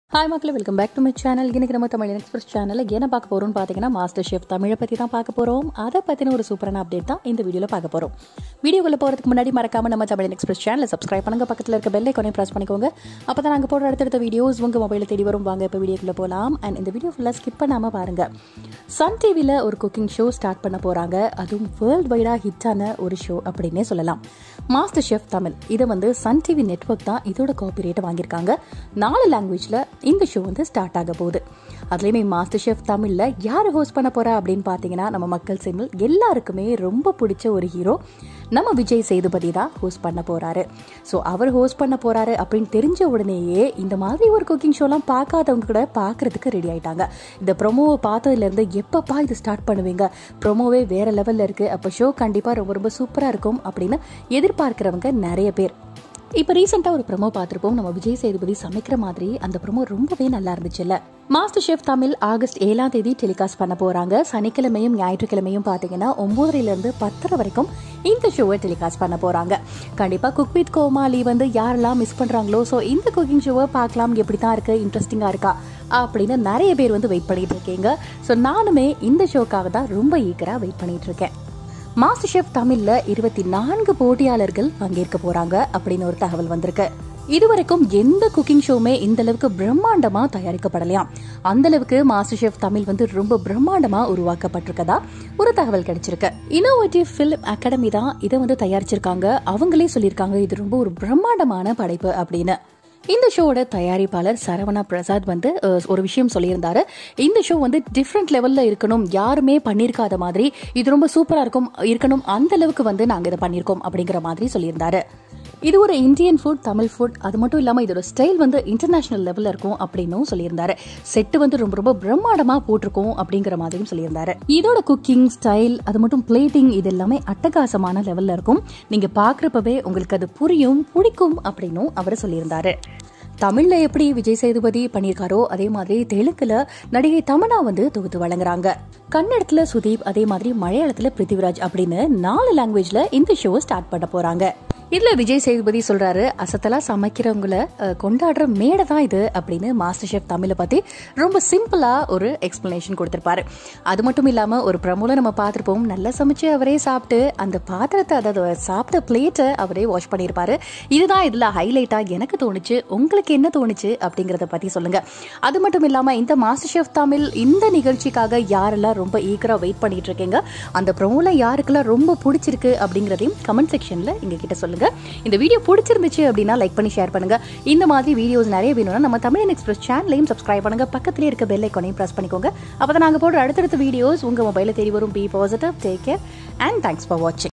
hi மக்களே welcome back to my channel இன்னைக்கு நம்ம தமிழ் எக்ஸ்பிரஸ் சேனலில் என்ன பார்க்க போகிறோம்னு பார்த்தீங்கன்னா மாஸ்டர் ஷெஃப் தமிழை பற்றி தான் பார்க்க போகிறோம் அதை பற்றின ஒரு சூப்பரான அப்டேட் தான் இந்த வீடியோவில் பார்க்க போகிறோம் வீடியோக்குள்ளே போகிறதுக்கு முன்னாடி மறக்காம நம்ம தமிழ் எக்ஸ்பிரஸ் சேனலை சப்ஸ்கிரைப் பண்ணுங்க பக்கத்தில் இருக்க பெல்லை கொண்டே ப்ரெஸ் பண்ணிக்கோங்க அப்போ தான் நாங்கள் போடுற அடுத்தடுத்த வீடியோஸ் உங்கள் மொபைலில் தேடி வரும் வாங்க இப்போ வீடியோக்குள்ளே போகலாம் அண்ட் இந்த வீடியோ ஃபுல்லாக ஸ்கிப் பண்ணாமல் பாருங்கள் சன் டிவியில் ஒரு குக்கிங் ஷோ ஸ்டார்ட் பண்ண போகிறாங்க அதுவும் வேர்ல்டு வைடாக ஹிட்டான ஒரு ஷோ அப்படின்னே சொல்லலாம் மாஸ்டர் ஷெஃப் தமிழ் இதை வந்து சன் டிவி நெட்ஒர்க் தான் இதோட காப்பிரைட்டை வாங்கியிருக்காங்க நாலு லாங்குவேஜில் இந்த ஷோ வந்து ஸ்டார்ட் ஆக போகுது அதுலேயுமே மாஸ்டர் ஷெஃப் தமிழில் யார் ஹோஸ்ட் பண்ண போகிறா அப்படின்னு பார்த்தீங்கன்னா நம்ம மக்கள் சிம்மில் எல்லாருக்குமே ரொம்ப பிடிச்ச ஒரு ஹீரோ நம்ம விஜய் சேதுபதி தான் ஹோஸ்ட் பண்ண போகிறாரு ஸோ அவர் ஹோஸ்ட் பண்ண போகிறாரு அப்படின்னு தெரிஞ்ச உடனேயே இந்த மாதிரி ஒரு குக்கிங் ஷோலாம் பார்க்காதவங்க கூட பார்க்குறதுக்கு ரெடி ஆயிட்டாங்க இந்த ப்ரொமோவை பார்த்ததுலேருந்து எப்பப்பா இது ஸ்டார்ட் பண்ணுவீங்க ப்ரொமோவே வேற லெவலில் இருக்குது அப்போ ஷோ கண்டிப்பாக ரொம்ப ரொம்ப சூப்பராக இருக்கும் அப்படின்னு எதிர்பார்க்குறவங்க நிறைய பேர் இப்போ ரீசெண்டாக ஒரு ப்ரொமோ பார்த்துருப்போம் நம்ம விஜய் சேதுபதி சமைக்கிற மாதிரி அந்த ப்ரொமோ ரொம்பவே நல்லா இருந்துச்சுல்ல மாஸ்டர் ஷெஃப் தமிழ் ஆகஸ்ட் ஏழாம் தேதி டெலிகாஸ்ட் பண்ண போறாங்க சனிக்கிழமையும் ஞாயிற்றுக்கிழமையும் பார்த்தீங்கன்னா ஒன்பதரைலேருந்து பத்தரை வரைக்கும் இந்த ஷோவை டெலிகாஸ்ட் பண்ண போறாங்க கண்டிப்பாக குக் வித் கோமாளி வந்து யாரெல்லாம் மிஸ் பண்றாங்களோ ஸோ இந்த குக்கிங் ஷோவை பார்க்கலாம் எப்படி தான் இருக்கு இன்ட்ரெஸ்டிங்காக இருக்கா அப்படின்னு நிறைய பேர் வந்து வெயிட் பண்ணிட்டு இருக்கீங்க ஸோ நானுமே இந்த ஷோக்காக தான் ரொம்ப ஈக்கராக வெயிட் பண்ணிட்டு இருக்கேன் மாஸ்டர் ஷெஃப் தமிழ்ல இருபத்தி நான்கு போட்டியாளர்கள் பங்கேற்க போறாங்க அப்படின்னு ஒரு தகவல் வந்திருக்கு இதுவரைக்கும் எந்த குக்கிங் ஷோவுமே இந்த அளவுக்கு பிரம்மாண்டமா தயாரிக்கப்படலையாம் அந்த அளவுக்கு மாஸ்டர் ஷெஃப் தமிழ் வந்து ரொம்ப பிரம்மாண்டமா உருவாக்கப்பட்டிருக்கதா ஒரு தகவல் கிடைச்சிருக்கு இன்னோவேட்டிவ் ஃபிலிம் அகாடமி தான் இதை வந்து தயாரிச்சிருக்காங்க அவங்களே சொல்லியிருக்காங்க இது ரொம்ப ஒரு பிரம்மாண்டமான படைப்பு அப்படின்னு இந்த ஷோவோட தயாரிப்பாளர் சரவணா பிரசாத் வந்து அஹ், ஒரு விஷயம் சொல்லியிருந்தாரு இந்த ஷோ வந்து டிஃப்ரெண்ட் லெவல்ல இருக்கணும் யாருமே பண்ணியிருக்காத மாதிரி இது ரொம்ப சூப்பரா இருக்கும் இருக்கணும் அந்த அளவுக்கு வந்து நாங்க இதை பண்ணியிருக்கோம் அப்படிங்கிற மாதிரி சொல்லியிருந்தாரு இது ஒரு இந்தியன் ஃபுட் தமிழ் ஃபுட் அது மட்டும் இல்லாமல் இதோட ஸ்டைல் வந்து இன்டர்நேஷனல் லெவலில் இருக்கும் அப்படின்னும் சொல்லியிருந்தாரு செட்டு வந்து ரொம்ப ரொம்ப பிரம்மாண்டமாக போட்டிருக்கோம் அப்படிங்கிற மாதிரியும் சொல்லியிருந்தாரு இதோட குக்கிங் ஸ்டைல் அது மட்டும் பிளேட்டிங் இது எல்லாமே அட்டகாசமான லெவலில் இருக்கும் நீங்கள் பார்க்குறப்பவே உங்களுக்கு அது புரியும் பிடிக்கும் அப்படின்னும் அவர் சொல்லியிருந்தாரு தமிழ்ல எப்படி விஜய் சேதுபதி பண்ணியிருக்காரோ அதே மாதிரி தெலுங்குல நடிகை தமனா வந்து தொகுத்து வழங்குறாங்க கன்னடத்துல சுதீப் அதே மாதிரி மலையாளத்துல பிருத்திவிராஜ் அப்படின்னு நாலு லாங்குவேஜ்ல இந்த ஷோ ஸ்டார்ட் பண்ண போறாங்க இதுல விஜய் சேதுபதி சொல்றாரு அசத்தலா சமைக்கிறவங்கள அஹ், கொண்டாடுற மேடை தான் இது அப்படின்னு மாஸ்டர் ஷெஃப் தமிழை பத்தி ரொம்ப சிம்பிளா ஒரு எக்ஸ்பிளனேஷன் கொடுத்திருப்பாரு அது மட்டும் இல்லாம ஒரு ப்ரமோல நம்ம பார்த்திருப்போம் நல்லா சமைச்சு அவரே சாப்பிட்டு அந்த பாத்திரத்தை அதாவது அவர் சாப்பிட்ட பிளேட்டை அவரே வாஷ் பண்ணியிருப்பாரு இதுதான் இதுல ஹைலைட்டா எனக்கு தோணுச்சு உங்களுக்கு என்ன தோணுச்சு அப்படிங்கறத பத்தி சொல்லுங்க அது மட்டும் இல்லாம இந்த மாஸ்டர் ஷெஃப் தமிழ் இந்த நிகழ்ச்சிக்காக யாரெல்லாம் ரொம்ப ஈக்கரா வெயிட் பண்ணிட்டு இருக்கீங்க அந்த ப்ரோமோல யாருக்கெல்லாம் ரொம்ப பிடிச்சிருக்கு அப்படிங்கறதையும் கமெண்ட் செக்ஷன்ல எங்க கிட்ட சொல்லுங்க இந்த வீடியோ பிடிச்சிருந்துச்சு அப்படின்னா லைக் பண்ணி ஷேர் பண்ணுங்க இந்த மாதிரி வீடியோஸ் நிறைய வேணும்னா நம்ம தமிழ் எக்ஸ்பிரஸ் சேனலையும் சப்ஸ்கிரைப் பண்ணுங்க பக்கத்திலே இருக்க பெல் ஐக்கானையும் பிரஸ் பண்ணிக்கோங்க அப்பதான் நாங்க போடுற அடுத்தடுத்த வீடியோஸ் உங்க மொபைல தேடி வரும் be positive take care and thanks for வாட்சிங்